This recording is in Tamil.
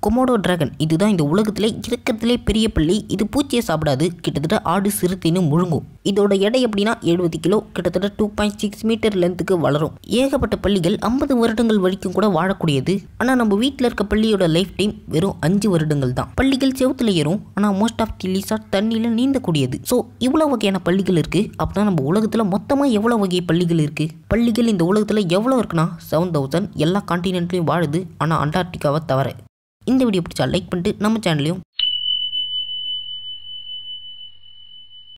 கொமோடோ டிராகன் இதுதான் இந்த உலகத்திலே இருக்கிறதுலே பெரிய பள்ளி இது பூச்சியை சாப்பிடாது கிட்டத்தட்ட ஆடு சிறுத்தைன்னு முழுங்கும் இதோட எடை எப்படின்னா எழுபது கிலோ கிட்டத்தட்ட டூ பாயிண்ட் சிக்ஸ் மீட்டர் லென்த்துக்கு வளரும் ஏகப்பட்ட பள்ளிகள் ஐம்பது வருடங்கள் வரைக்கும் கூட வாழக்கூடியது ஆனால் நம்ம வீட்டில் இருக்க பள்ளியோட லைஃப் டைம் வெறும் அஞ்சு வருடங்கள் தான் பள்ளிகள் செவுத்துல ஏறும் ஆனால் மோஸ்ட் ஆஃப் தி லிசார்ட் தண்ணியில் நீந்தக்கூடியது ஸோ இவ்வளோ வகையான பள்ளிகள் இருக்குது அப்போ நம்ம உலகத்தில் மொத்தமாக எவ்வளோ வகை பள்ளிகள் இருக்குது பள்ளிகள் இந்த உலகத்தில் எவ்வளோ இருக்குன்னா செவன் தௌசண்ட் எல்லா காண்டினென்ட்லையும் வாழுது ஆனால் அண்டார்டிகாவை தவிர இந்த வீடியோ பிடிச்சா லைக் பண்ணிட்டு நம்ம சேனலையும்